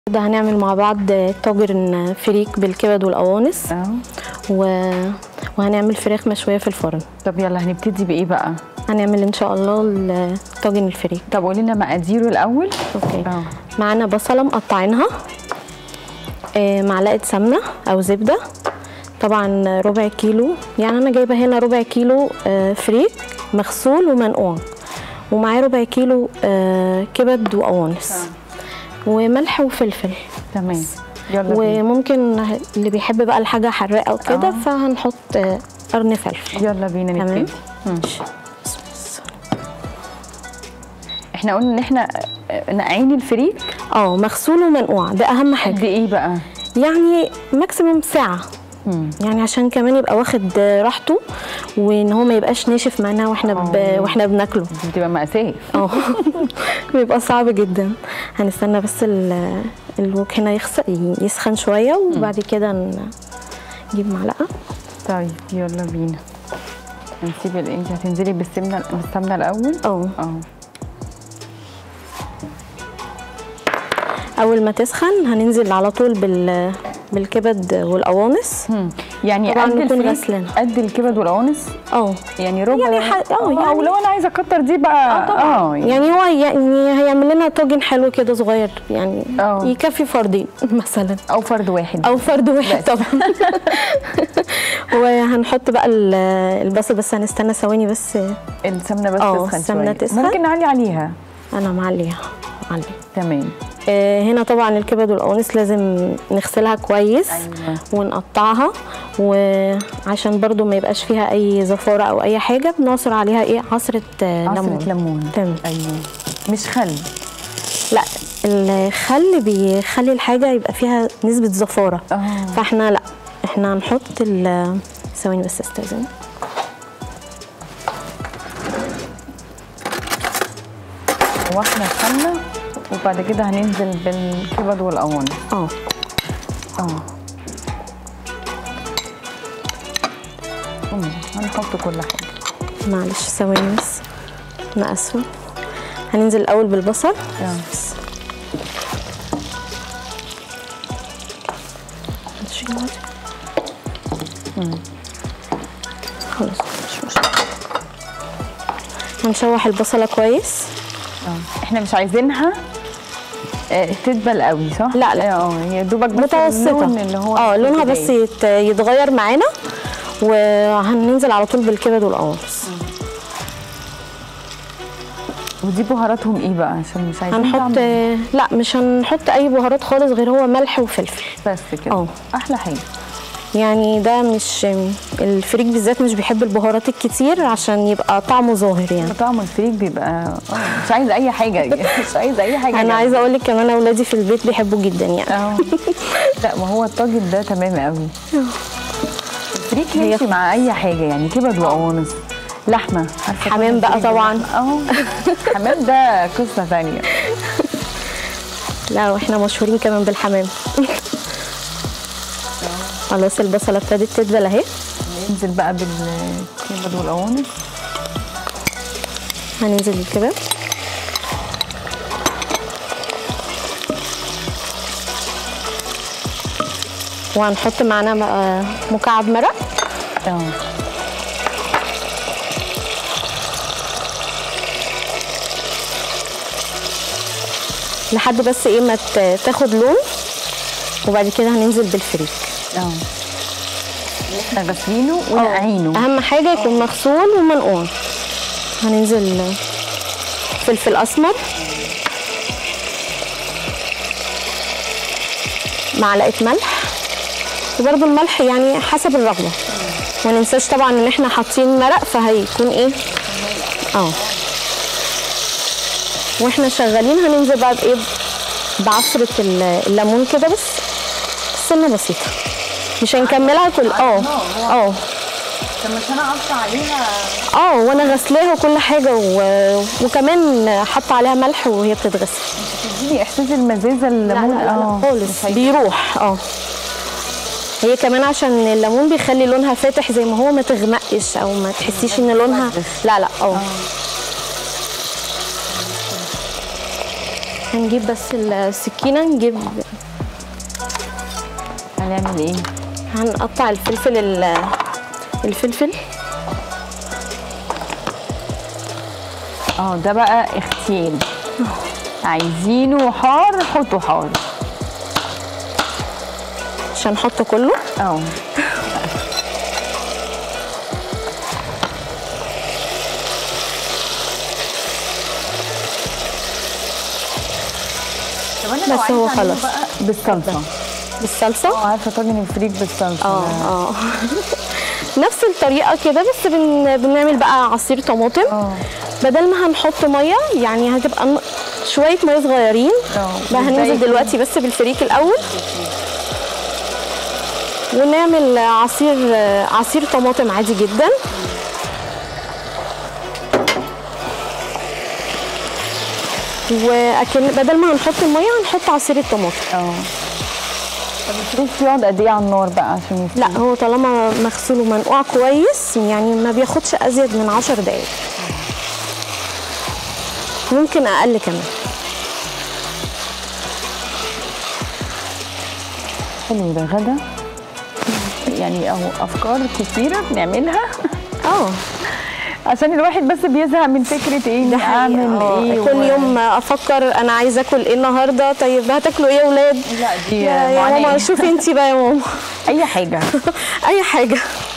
ده هنعمل مع بعض طاجن فريك بالكبد والقوانص اه و... وهنعمل فراخ مشويه في الفرن طب يلا هنبتدي بايه بقى هنعمل ان شاء الله ال- طاجن الفريك طب قولي لنا مقاديره الاول اوكي اه معانا بصله مقطعينها آه، معلقه سمنه او زبده طبعا ربع كيلو يعني انا جايبه هنا ربع كيلو آه، فريك مغسول ومنقوع ومعاه ربع كيلو آه، كبد وقوانص وملح وفلفل تمام يلا بينا. وممكن اللي بيحب بقى الحاجه حراقه وكده آه. فهنحط آه، قرن فلفل يلا بينا تمام نبتدي مم. احنا قلنا ان احنا آه، نقعين الفريك اه مغسول ومنقوع ده اهم حاجه قد ايه بقى يعني ماكسيموم ساعه مم. يعني عشان كمان يبقى واخد راحته وان هو ما يبقاش ناشف معانا واحنا ب... آه. واحنا بناكله دي بتبقى مأساة اه بيبقى صعب جدا هنستنى بس ال... الوك هنا يخس... يسخن شويه وبعد كده ن- نجيب معلقه طيب يلا بينا نسيب ال- انت هتنزلي بالسمنه بالسمنه الاول اه اه اول ما تسخن هننزل على طول بال... بالكبد والقوانص مم. يعني طبعاً قد نكون الفريك غسلانة. قد الكبد والقوانص اه يعني ربع يعني ح- اه او يعني- لو انا عايزه اكتر دي بقى اه يعني هو يعني هيعمل لنا طاجن حلو كده صغير يعني اه. يكفي فردين مثلا او فرد واحد او فرد واحد بس. طبعا وهنحط بقى ال- البصل بس هنستنى ثواني بس السمنه بس اه، تسخن السمنة شويه تسخن. ممكن نعلي عليها انا معليها معليها تمام آه، هنا طبعا الكبد والقوانص لازم نغسلها كويس ايوه ونقطعها وعشان برضو ما يبقاش فيها اي زفاره او اي حاجه بنعصر عليها ايه عصره آه، عصره ليمون ليمون تمام ايوه مش خل لا الخل بيخلي الحاجه يبقى فيها نسبه زفاره اه فاحنا لا احنا هنحط ال ثواني بس استاذن واحنا السمنه وبعد كده هننزل بالكبد والقوانص اه اه أمم، هنحط كل حاجه معلش ثواني بس انا اسفه هننزل الاول بالبصل اه. بس. هتشيل دلوقتي؟ خلاص مش مشكله هنشوح البصله كويس اه. احنا مش عايزينها آه، تدبل قوي صح؟ لا، لا. اه هي دوبك بس متوسطه اللون اللي هو اه لونها بس البداية. يت- يتغير معانا وهننزل على طول بالكبد والقوانص ودي بهاراتهم ايه بقى عشان مش عايزين هنحط طعم- لا مش هنحط اي بهارات خالص غير هو ملح وفلفل بس كده اه. احلى حاجه يعني ده مش الفريك بالذات مش بيحب البهارات الكتير عشان يبقى طعمه ظاهر يعني طعم الفريك بيبقى اه، مش عايز اي حاجه مش عايز اي حاجه انا جنبه. عايزه اقول لك كمان اولادي في البيت بيحبوا جدا يعني اه لا ما هو الطاجن ده تمام قوي الفريك هي- يمشي مع اي حاجه يعني كبد وقوانص لحمه عارفة حمام طاجن بقى الفريك طبعاً. باللحمة. اه حمام ده قصه ثانيه لا واحنا مشهورين كمان بالحمام خلاص البصله ابتدت تدبل اهي ننزل بقى بالكبد والقوانص هننزل بالكبد وهنحط معانا بقى مكعب مرق اه لحد بس ايه ما ت- تاخد لون وبعد كده هننزل بالفريك اه احنا غاسلينه ونقعينه اهم حاجه يكون مغسول ومنقوع هننزل فلفل اسمر معلقه ملح وبرده الملح يعني حسب الرغبه ما ننساش طبعا ان احنا حاطين مرق فهيكون ايه اه واحنا شغالين هننزل بقى بايه بعصره ال- الليمون كده بس سنه بسيطه مش هنكملها كل اه اه طب مش انا قطع عليها اه وانا غسلاها وكل حاجه و... وكمان حاطه عليها ملح وهي بتتغسل تديني احساس المزازه لا الليمون لا, لا, اه لا خالص مش هي- بيروح اه هي كمان عشان الليمون بيخلي لونها فاتح زي ما هو ما تغمقش او ما تحسيش ان لونها لا لا اه هنجيب بس السكينه نجيب هنعمل ايه هنقطع الفلفل ال- الفلفل اه ده بقى اختياري عايزينه حار حطوا حار عشان نحطه كله اه طب أنا لو بس عايزة هو أعمله خلاص. بقى بالصلصه بالصلصه اه عارفه طاجن الفريك بالصلصه اه اه نفس الطريقه كده بس بن... بنعمل بقى عصير طماطم اه بدل ما هنحط ميه يعني هتبقى ن- شويه ميه صغيرين اه بقى هننزل بالزيت. دلوقتي بس بالفريك الاول ونعمل عصير عصير طماطم عادي جدا واكن بدل ما هنحط الميه هنحط عصير الطماطم اه طب الفريك بيقعد قد ايه على النار بقى عشان يستوي؟ لا هو طالما مغسول ومنقوع كويس يعني ما بياخدش ازيد من عشر دقايق ممكن اقل كمان حلو ده غدا يعني اهو افكار كتيره بنعملها اه عشان الواحد بس بيزهق من فكره ايه ده إني اعمل حقيقة. ايه آه. كل و- يوم افكر انا عايزه اكل ايه النهارده طيب هتاكلوا ايه يا ولاد لا دي يا, يا معاناة. ماما شوفي انت بقى يا ماما اي حاجه اي حاجه